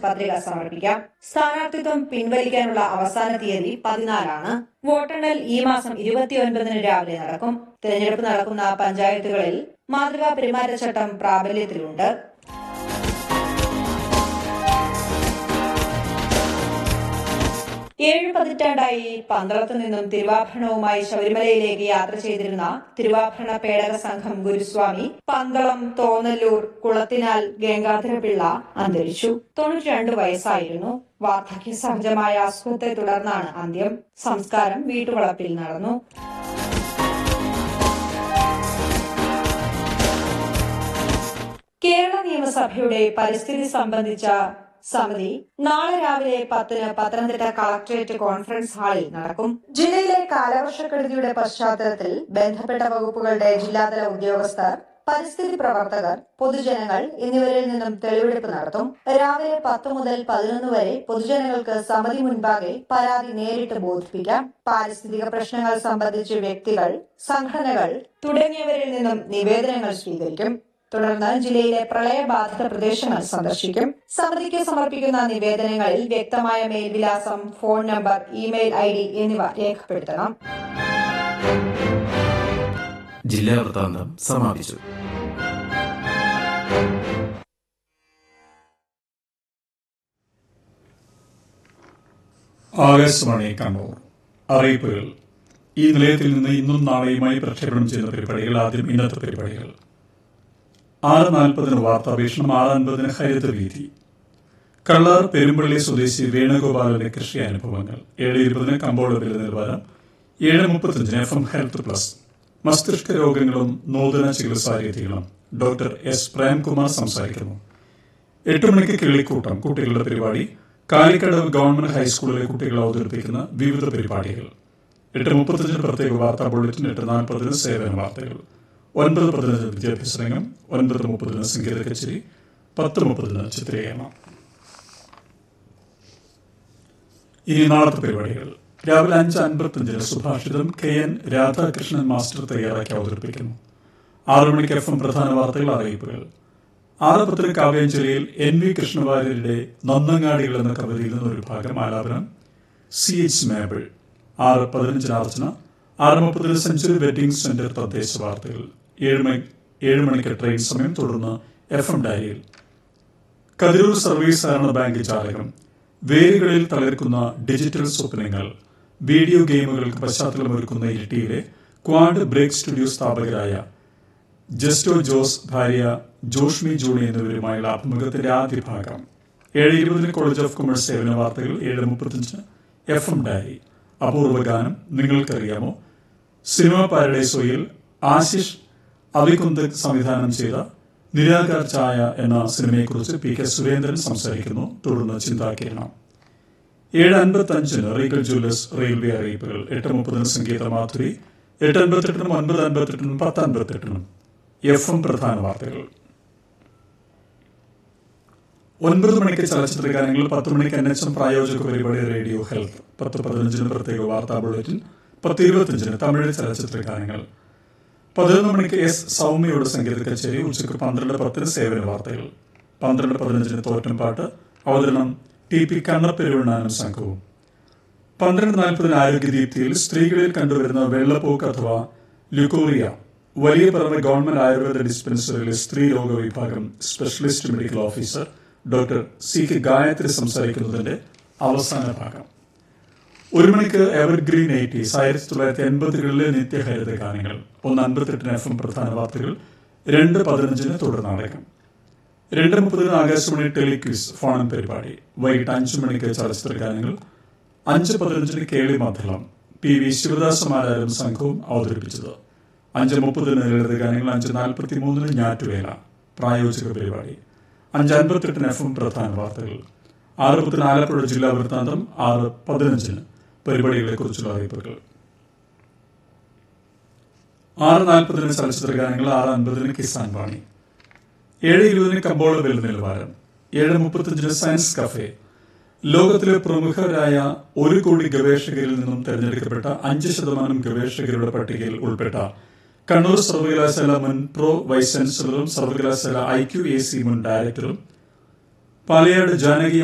പത്രിക സമർപ്പിക്കാം സ്ഥാനാർത്ഥിത്വം പിൻവലിക്കാനുള്ള അവസാന തീയതി പതിനാലാണ് വോട്ടെണ്ണൽ ഈ മാസം ഇരുപത്തിയൊൻപതിന് രാവിലെ നടക്കും തിരഞ്ഞെടുപ്പ് നടക്കുന്ന പഞ്ചായത്തുകളിൽ മാതൃകാ പെരുമാറ്റച്ചട്ടം പ്രാബല്യത്തിലുണ്ട് ഏഴ് പതിറ്റാണ്ടായി പന്തളത്ത് നിന്നും തിരുവാഭരണവുമായി ശബരിമലയിലേക്ക് യാത്ര ചെയ്തിരുന്ന തിരുവാഭരണ പേടക സംഘം ഗുരുസ്വാമി പന്തളം തോന്നല്ലൂർ കുളത്തിനാൽ ഗംഗാധരപിള്ള അന്തരിച്ചു തൊണ്ണൂറ്റിരണ്ട് വയസ്സായിരുന്നു വാർദ്ധക്യ സഹജമായ അസുഖത്തെ തുടർന്നാണ് അന്ത്യം സംസ്കാരം വീട്ടുവളപ്പിൽ നടന്നു കേരള നിയമസഭയുടെ പരിസ്ഥിതി സംബന്ധിച്ച സമിതി നാളെ രാവിലെ പത്തിന് പത്തനംതിട്ട കളക്ടറേറ്റ് കോൺഫറൻസ് ഹാളിൽ നടക്കും ജില്ലയിലെ കാലവർഷക്കെടുതിയുടെ പശ്ചാത്തലത്തിൽ ബന്ധപ്പെട്ട വകുപ്പുകളുടെ ജില്ലാതല ഉദ്യോഗസ്ഥർ പരിസ്ഥിതി പ്രവർത്തകർ പൊതുജനങ്ങൾ എന്നിവരിൽ നിന്നും തെളിവെടുപ്പ് നടത്തും രാവിലെ പത്ത് മുതൽ പതിനൊന്ന് വരെ പൊതുജനങ്ങൾക്ക് സമിതി മുൻപാകെ പരാതി നേരിട്ട് ബോധിപ്പിക്കാം പാരിസ്ഥിതിക പ്രശ്നങ്ങൾ സംബന്ധിച്ച് വ്യക്തികൾ സംഘടനകൾ തുടങ്ങിയവരിൽ നിന്നും നിവേദനങ്ങൾ സ്വീകരിക്കും തുടർന്ന് ജില്ലയിലെ പ്രളയബാധിത പ്രദേശങ്ങൾ സന്ദർശിക്കും സമിതിക്ക് സമർപ്പിക്കുന്ന നിവേദനങ്ങളിൽ വ്യക്തമായ മേൽവിലാസം phone number email I D എന്നിവ രേഖപ്പെടുത്തണം ജില്ലാ വൃത്താന്തം സമാപിച്ചു ആകാശവാണി കണ്ണൂർ അറിയിപ്പുകൾ ഈ നിലയത്തിൽ നിന്ന് ഇന്നും നാളെയുമായി പ്രക്ഷേപണം ചെയ്യുന്ന പരിപാടികൾ ആദ്യം ഇന്നത്തെ പരിപാടികൾ ആറ് നാൽപ്പതിന് വാർത്താപേക്ഷണം ആറ് അൻപതിന് ഹരിത വീതി കള്ളാർ പെരുമ്പള്ളി സ്വദേശി വേണുഗോപാലന്റെ കൃഷി അനുഭവങ്ങൾ ഏഴ് ഇരുപതിന് കമ്പോള വില നിലവാരം ഏഴ് മുപ്പത്തഞ്ചിന് എഫ് എം ഹെൽത്ത് പ്ലസ് മസ്തിഷ്ക രോഗങ്ങളും നൂതന ചികിത്സാ രീതികളും ഡോക്ടർ എസ് പ്രേംകുമാർ സംസാരിക്കുന്നു എട്ട് മണിക്ക് കിള്ളിക്കൂട്ടം കുട്ടികളുടെ പരിപാടി കാലിക്കടവ് ഗവൺമെന്റ് ഹൈസ്കൂളിലെ കുട്ടികൾ അവതരിപ്പിക്കുന്ന വിവിധ പരിപാടികൾ എട്ട് മുപ്പത്തഞ്ചിന് പ്രത്യേക വാർത്താ ബുള്ളറ്റിൻ എട്ട് നാൽപ്പതിന് സേവന വാർത്തകൾ ഒൻപത് പതിനഞ്ച് വിദ്യാഭ്യാസ രംഗം ഒൻപത് മുപ്പതിന് സംഗീത കച്ചേരി പത്ത് മുപ്പതിന് ചിത്രീകരണം ഇനി നാളത്തെ പരിപാടികൾ രാവിലെ അഞ്ച് അൻപത്തഞ്ചിന് സുഭാഷിതം കെ എൻ രാധാകൃഷ്ണൻ മാസ്റ്റർ തയ്യാറാക്കി അവതരിപ്പിക്കുന്നു ആറു മണിക്ക് എഫ് എം പ്രധാന വാർത്തകൾ അറിയിപ്പുകൾ ആറ് പത്തിന് കാവ്യാഞ്ജലിയിൽ എൻ വി കൃഷ്ണവാര്യരുടെ നന്നങ്ങാടികൾ എന്ന കവിതയിൽ നിന്ന് ഒരു ഭാഗം ആലാപനം സി എച്ച് മേബിൾ ആറ് പതിനഞ്ചിന് അർച്ചന ആറ് മുപ്പതിന് സെഞ്ചുറി വെഡിംഗ് സെന്റർ തദ്ദേശ വാർത്തകൾ ഏഴ് മണി ഏഴ് മണിക്ക് ട്രെയിൻ സമയം തുടർന്ന് എഫ് എം ഡയറിയിൽ കതിരൂർ സർവീസ് സഹകരണ ബാങ്ക് ജാലകം വേരുകളിൽ തളിർക്കുന്ന ഡിജിറ്റൽ സ്വപ്നങ്ങൾ വീഡിയോ ഗെയിമുകൾക്ക് പശ്ചാത്തലമൊരുക്കുന്ന ഇരിട്ടിയിലെ ക്വാഡ് ബ്രേക്ക് സ്റ്റുഡിയോ സ്ഥാപകരായ ജസ്റ്റോ ജോസ് ഭാര്യ ജോഷ്മി ജൂണി എന്നിവരുമായുള്ള അഭിമുഖത്തിന്റെ ആദ്യ ഭാഗം ഏഴ് ഇരുപതിന് കോളേജ് ഓഫ് കൊമേഴ്സ് സേവന വാർത്തകൾ ഏഴ് മുപ്പത്തഞ്ചിന് എഫ് എം ഡയറി അപൂർവ ഗാനം നിങ്ങൾക്കറിയാമോ സിനിമ പാരഡൈസോയിൽ ആശിഷ് അവികുന്ത് സംവിധാനം ചെയ്ത നിരാകാർ ചായ എന്ന സിനിമയെക്കുറിച്ച് പി കെ സുരേന്ദ്രൻ സംസാരിക്കുന്നു തുടർന്ന് ചിന്താകിരണം ഏഴ് അൻപത്തി അഞ്ചിന് റീഗൽ ജ്വല്ലേഴ്സ് റെയിൽവേ അറിയിപ്പുകൾ എട്ട് മുപ്പതിന് സംഗീത മാധുരി എട്ട് അൻപത്തെട്ടിനും ഒൻപത് അൻപത്തെട്ടിനും പത്ത് അൻപത്തെട്ടിനും എഫ് എം പ്രധാന വാർത്തകൾ ഒൻപത് മണിക്ക് ചലച്ചിത്ര ഗാനങ്ങൾ പത്ത് മണിക്ക് എൻ എച്ച് എം പ്രായോജക പരിപാടി റേഡിയോ ഹെൽത്ത് പത്ത് പതിനഞ്ചിന് പ്രത്യേക വാർത്താ ബുള്ളറ്റിൻ പത്ത് ഇരുപത്തിയഞ്ചിന് തമിഴ് ചലച്ചിത്ര ഗാനങ്ങൾ പതിനൊന്ന് മണിക്ക് എസ് സൗമ്യയുടെ സംഗീത കച്ചേരി ഉച്ചയ്ക്ക് പന്ത്രണ്ട് പത്തിന് സേവന വാർത്തകൾ പന്ത്രണ്ട് പതിനഞ്ചിന് തോറ്റംപാട്ട് അവതരണം ടി പി കണ്ണപ്പെരുവണ്ണാനും സംഘവും പന്ത്രണ്ട് നാൽപ്പതിന് ആരോഗ്യദീപ്തിയിൽ സ്ത്രീകളിൽ കണ്ടുവരുന്ന വെള്ളപ്പോക്ക് അഥവാ ലുക്കോറിയ വലിയ പറമ്പ് ഗവൺമെന്റ് ആയുർവേദ ഡിസ്പെൻസറിയിലെ സ്ത്രീ രോഗ വിഭാഗം specialist medical officer doctor C K Gayathri സംസാരിക്കുന്നതിന്റെ അവസാന ഭാഗം ഒരു മണിക്ക് എവർഗ്രീൻ എയ്റ്റീസ് ആയിരത്തി തൊള്ളായിരത്തി എൺപതുകളിലെ നിത്യഹരിത ഗാനങ്ങൾ ഒന്ന് അൻപത്തെട്ടിന് എഫ് എം പ്രധാന വാർത്തകൾ രണ്ട് പതിനഞ്ചിന് തുടർ നാടകം രണ്ട് മുപ്പതിന് ആകാശവാണി ടെലിക്വിസ് ഫോൺ പരിപാടി വൈകിട്ട് അഞ്ചു മണിക്ക് ചലച്ചിത്ര ഗാനങ്ങൾ അഞ്ച് പതിനഞ്ചിന് കേളി മധളം പി വി ശിവദാസമാരാരും സംഘവും അവതരിപ്പിച്ചത് അഞ്ച് മുപ്പതിന് ലളിത ഗാനങ്ങൾ അഞ്ച് നാൽപ്പത്തി മൂന്നിന് ഞാറ്റുവേല പ്രായോജിക പരിപാടി അഞ്ച് അൻപത്തെട്ടിന് എഫ് എം പ്രധാന വാർത്തകൾ ആറ് പത്തിന് ആലപ്പുഴ ജില്ലാ വൃത്താന്തം ആറ് പതിനഞ്ചിന് പരിപാടികളെ കുറിച്ചുള്ള അറിയിപ്പുകൾ ആറ് നാൽപ്പതിന് ചലച്ചിത്ര ഗാനങ്ങൾ ആറ് അൻപതിന് കിസാൻ വാണി ഏഴ് ഇരുപതിന് കമ്പോള വില നിലവാരം ഏഴ് മുപ്പത്തഞ്ചിന് സയൻസ് കഫേ ലോകത്തിലെ പ്രമുഖരായ ഒരു കോടി ഗവേഷകരിൽ നിന്നും തെരഞ്ഞെടുക്കപ്പെട്ട അഞ്ച് ശതമാനം ഗവേഷകരുടെ പട്ടികയിൽ ഉൾപ്പെട്ട കണ്ണൂർ സർവകലാശാല മുൻ പ്രോ വൈസ് ചാൻസലറും സർവകലാശാല ഐ ക്യു എ സി മുൻ ഡയറക്ടറും പാലയാട് ജാനകി